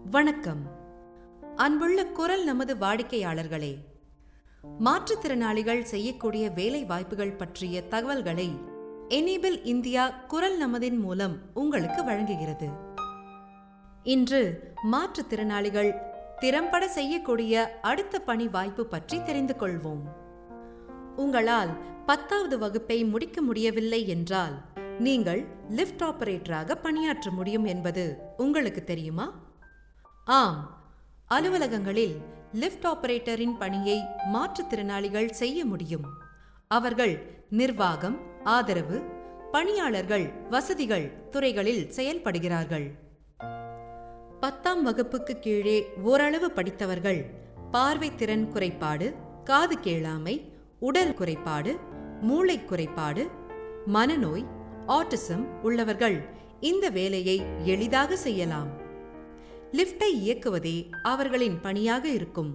வணக்கம் அன்புள்ள குரல் நமது வாடிக்கையாளர்களே மாற்றுத்திறனாளிகள் செய்யக்கூடிய வேலை வாய்ப்புகள் பற்றிய தகவல்களை எனேபிள் இந்தியா குரல் நமதின் மூலம் உங்களுக்கு வழங்குகிறது இன்று மாற்றுத்திறனாளிகள் திறம்பட செய்யக்கூடிய அடுத்த பணி வாய்ப்பு பற்றி தெரிந்து கொள்வோம் உங்களால் பத்தாவது வகுப்பை முடிக்க முடியவில்லை என்றால் நீங்கள் லிஃப்ட் ஆபரேட்டராக பணியாற்ற முடியும் என்பது உங்களுக்கு தெரியுமா ஆம் அலுவலகங்களில் லிஃப்ட் ஆபரேட்டரின் பணியை மாற்றுத்திறனாளிகள் செய்ய முடியும் அவர்கள் நிர்வாகம் ஆதரவு பணியாளர்கள் வசதிகள் துறைகளில் செயல்படுகிறார்கள் பத்தாம் வகுப்புக்கு கீழே ஓரளவு படித்தவர்கள் பார்வை திறன் குறைபாடு காது கேளாமை உடல் குறைபாடு மூளை குறைபாடு மனநோய் ஆட்டிசம் உள்ளவர்கள் இந்த வேலையை எளிதாக செய்யலாம் லிஃப்டை இயக்குவதே அவர்களின் பணியாக இருக்கும்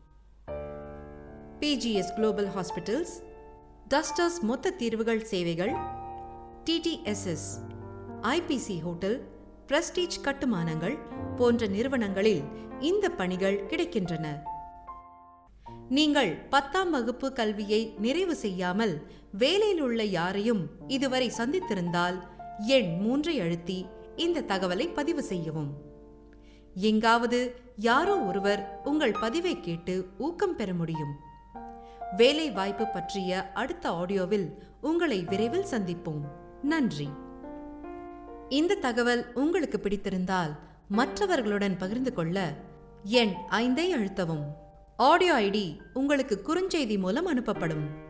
பிஜிஎஸ் குளோபல் ஹாஸ்பிட்டல்ஸ் டஸ்டர்ஸ் மொத்த தீர்வுகள் சேவைகள் டிடிஎஸ்எஸ் ஐபிசி ஹோட்டல் பிரஸ்டீஜ் கட்டுமானங்கள் போன்ற நிறுவனங்களில் இந்த பணிகள் கிடைக்கின்றன நீங்கள் பத்தாம் வகுப்பு கல்வியை நிறைவு செய்யாமல் வேலையில் உள்ள யாரையும் இதுவரை சந்தித்திருந்தால் எண் மூன்றை அழுத்தி இந்த தகவலை பதிவு செய்யவும் எங்காவது யாரோ ஒருவர் உங்கள் பதிவை கேட்டு ஊக்கம் பெற முடியும் வேலை வாய்ப்பு பற்றிய அடுத்த ஆடியோவில் உங்களை விரைவில் சந்திப்போம் நன்றி இந்த தகவல் உங்களுக்கு பிடித்திருந்தால் மற்றவர்களுடன் பகிர்ந்து கொள்ள எண் ஐந்தை அழுத்தவும் ஆடியோ ஐடி உங்களுக்கு குறுஞ்செய்தி மூலம் அனுப்பப்படும்